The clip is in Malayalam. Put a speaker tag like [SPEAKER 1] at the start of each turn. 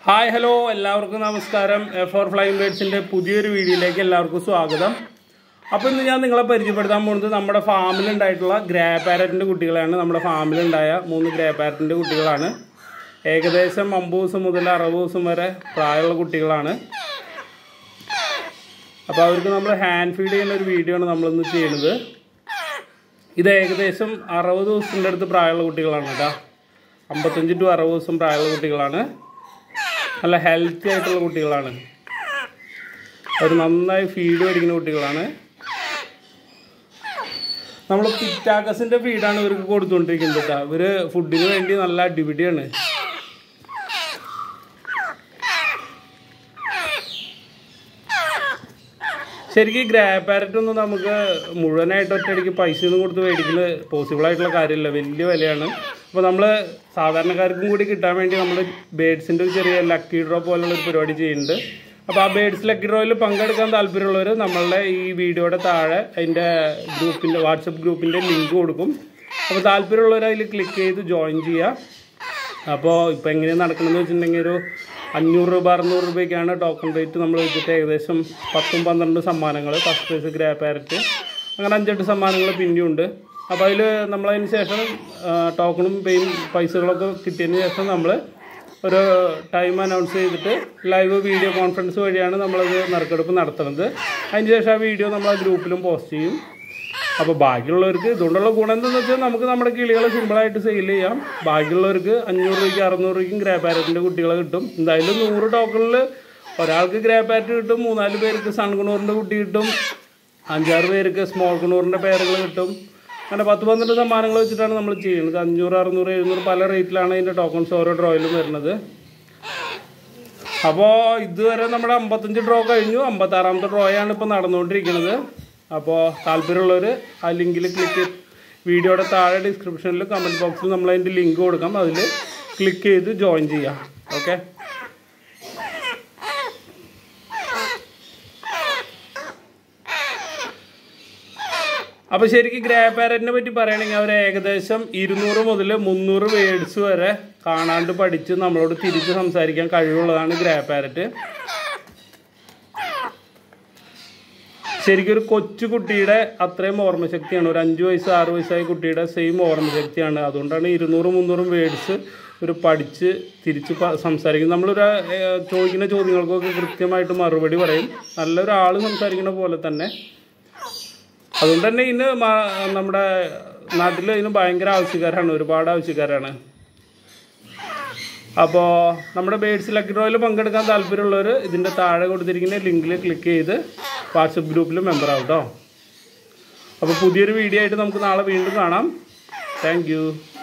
[SPEAKER 1] ഹായ് ഹലോ എല്ലാവർക്കും നമസ്കാരം ഫോർ ഫ്ലൈങ് ബേഡ്സിൻ്റെ പുതിയൊരു വീഡിയോയിലേക്ക് എല്ലാവർക്കും സ്വാഗതം അപ്പോൾ ഇന്ന് ഞാൻ നിങ്ങളെ പരിചയപ്പെടുത്താൻ പോകുന്നത് നമ്മുടെ ഫാമിലുണ്ടായിട്ടുള്ള ഗ്രേ പാരറ്റിൻ്റെ കുട്ടികളാണ് നമ്മുടെ ഫാമിലുണ്ടായ മൂന്ന് ഗ്രേ പാരറ്റിൻ്റെ കുട്ടികളാണ് ഏകദേശം അമ്പത് ദിവസം മുതൽ അറുപത് ദിവസം വരെ പ്രായമുള്ള കുട്ടികളാണ് അപ്പോൾ അവർക്ക് നമ്മൾ ഹാൻഡ് ഫീഡ് ചെയ്യുന്ന ഒരു വീഡിയോ ആണ് നമ്മളിന്ന് ചെയ്യുന്നത് ഇത് ഏകദേശം അറുപത് ദിവസത്തിൻ്റെ അടുത്ത് പ്രായമുള്ള കുട്ടികളാണ് കേട്ടോ അമ്പത്തഞ്ച് ടു അറുപത് ദിവസം പ്രായമുള്ള കുട്ടികളാണ് നല്ല ഹെൽത്തി ആയിട്ടുള്ള കുട്ടികളാണ് അവർ നന്നായി ഫീഡ് മേടിക്കുന്ന കുട്ടികളാണ് നമ്മൾ പിറ്റാക്കസിൻ്റെ ഫീഡാണ് ഇവർക്ക് കൊടുത്തുകൊണ്ടിരിക്കുന്നത് കേട്ടോ ഇവർ ഫുഡിന് വേണ്ടി നല്ല അടിപിടിയാണ് ശരിക്കും ഗ്രേ പാരറ്റ് ഒന്നും നമുക്ക് മുഴുവനായിട്ട് ഒറ്റയടിക്ക് പൈസ ഒന്നും കൊടുത്ത് മേടിക്കുന്നത് പോസിബിൾ ആയിട്ടുള്ള കാര്യമില്ല വലിയ വിലയാണ് അപ്പോൾ നമ്മൾ സാധാരണക്കാർക്കും കൂടി കിട്ടാൻ വേണ്ടി നമ്മൾ ബേഡ്സിൻ്റെ ഒരു ചെറിയ ലക്കി ഡ്രോ പോലുള്ള ഒരു പരിപാടി ചെയ്യുന്നുണ്ട് അപ്പോൾ ആ ബേഡ്സ് ലക്കി ഡ്രോയിൽ പങ്കെടുക്കാൻ താല്പര്യമുള്ളവർ നമ്മളുടെ ഈ വീഡിയോയുടെ താഴെ അതിൻ്റെ ഗ്രൂപ്പിൻ്റെ വാട്സപ്പ് ഗ്രൂപ്പിൻ്റെ ലിങ്ക് കൊടുക്കും അപ്പോൾ താല്പര്യമുള്ളവർ അതിൽ ക്ലിക്ക് ചെയ്ത് ജോയിൻ ചെയ്യുക അപ്പോൾ ഇപ്പോൾ എങ്ങനെയാണ് നടക്കണമെന്ന് വെച്ചിട്ടുണ്ടെങ്കിൽ ഒരു അഞ്ഞൂറ് രൂപ അറുന്നൂറ് രൂപയ്ക്കാണ് ടോക്കൺ റേറ്റ് നമ്മൾ വെച്ചിട്ട് ഏകദേശം പത്തും പന്ത്രണ്ട് സമ്മാനങ്ങൾ ഫസ്റ്റ് പ്രൈസ് ഗ്രേ പാരറ്റ് അങ്ങനെ അഞ്ചെട്ട് സമ്മാനങ്ങൾ പിന്നെയുണ്ട് അപ്പോൾ അതിൽ നമ്മളതിന് ശേഷം ടോക്കണും പേയും പൈസകളൊക്കെ കിട്ടിയതിന് ശേഷം നമ്മൾ ഒരു ടൈം അനൗൺസ് ചെയ്തിട്ട് ലൈവ് വീഡിയോ കോൺഫറൻസ് വഴിയാണ് നമ്മളത് നറുക്കെടുപ്പ് നടത്തുന്നത് അതിന് ശേഷം ആ വീഡിയോ നമ്മൾ ആ ഗ്രൂപ്പിലും പോസ്റ്റ് ചെയ്യും അപ്പോൾ ബാക്കിയുള്ളവർക്ക് ഇതുകൊണ്ടുള്ള ഗുണം എന്താണെന്ന് വെച്ചാൽ നമുക്ക് നമ്മുടെ കിളികളെ സിമ്പിളായിട്ട് സെയിൽ ചെയ്യാം ബാക്കിയുള്ളവർക്ക് അഞ്ഞൂറ് രൂപയ്ക്ക് അറുന്നൂറ് രൂപയ്ക്കും ഗ്രേ പാരറ്റിൻ്റെ കുട്ടികളെ കിട്ടും എന്തായാലും നൂറ് ടോക്കണിൽ ഒരാൾക്ക് ഗ്രേ പാരറ്റ് കിട്ടും മൂന്നാല് പേർക്ക് സൺകുണൂറിൻ്റെ കുട്ടി കിട്ടും അഞ്ചാറ് പേർക്ക് സ്മോൾ കുണൂറിൻ്റെ പേരുകൾ കിട്ടും അങ്ങനെ പത്ത് പന്ത്രണ്ട് സമ്മാനങ്ങൾ വെച്ചിട്ടാണ് നമ്മൾ ചെയ്യുന്നത് അഞ്ഞൂറ് അറുന്നൂറ് എഴുന്നൂറ് പല റേറ്റിലാണ് അതിൻ്റെ ടോക്കൺസ് ഓരോ ഡ്രോയിലും വരുന്നത് അപ്പോൾ ഇതുവരെ നമ്മുടെ അമ്പത്തഞ്ച് ഡ്രോ കഴിഞ്ഞു അമ്പത്താറാമത്തെ ഡ്രോയാണ് ഇപ്പോൾ നടന്നുകൊണ്ടിരിക്കുന്നത് അപ്പോൾ താല്പര്യമുള്ളവർ ആ ലിങ്കിൽ ക്ലിക്ക് വീഡിയോയുടെ താഴെ ഡിസ്ക്രിപ്ഷനിൽ കമൻറ്റ് ബോക്സിൽ നമ്മൾ അതിൻ്റെ ലിങ്ക് കൊടുക്കാം അതിൽ ക്ലിക്ക് ചെയ്ത് ജോയിൻ ചെയ്യാം ഓക്കെ അപ്പോൾ ശരിക്കും ഗ്രേ പാരറ്റിനെ പറ്റി പറയുകയാണെങ്കിൽ അവർ ഏകദേശം ഇരുന്നൂറ് മുതൽ മുന്നൂറ് വേർഡ്സ് വരെ കാണാണ്ട് പഠിച്ച് നമ്മളോട് തിരിച്ച് സംസാരിക്കാൻ കഴിവുള്ളതാണ് ഗ്രേ പാരറ്റ് ശരിക്കും ഒരു കൊച്ചു കുട്ടിയുടെ അത്രയും ഓർമ്മശക്തിയാണ് ഒരു അഞ്ച് വയസ്സ് ആറ് വയസ്സായ കുട്ടിയുടെ സെയിം ഓർമ്മശക്തിയാണ് അതുകൊണ്ടാണ് ഇരുന്നൂറും മുന്നൂറും വേർഡ്സ് ഒരു പഠിച്ച് തിരിച്ച് പ- സംസാരിക്കുന്നത് നമ്മളൊരു ഏഹ്, ചോദിക്കുന്ന ചോദ്യങ്ങൾക്കൊക്കെ കൃത്യമായിട്ട് മറുപടി പറയും നല്ലൊരാൾ സംസാരിക്കുന്ന പോലെ തന്നെ അതുകൊണ്ട് തന്നെ ഇന്ന് മ- നമ്മുടെ നാട്ടിൽ ഇതിന് ഭയങ്കര ആവശ്യക്കാരാണ് ഒരുപാട് ആവശ്യക്കാരാണ് അപ്പോൾ നമ്മുടെ ബേഡ്സ് ലക്കി ഡ്രോയിൽ പങ്കെടുക്കാൻ താല്പര്യമുള്ളവർ ഇതിൻ്റെ താഴെ കൊടുത്തിരിക്കുന്ന ലിങ്കിൽ ക്ലിക്ക് ചെയ്ത് വാട്സപ്പ് ഗ്രൂപ്പിൽ മെമ്പർ ആവും കേട്ടോ അപ്പോൾ പുതിയൊരു വീഡിയോ ആയിട്ട് നമുക്ക് നാളെ വീണ്ടും കാണാം താങ്ക്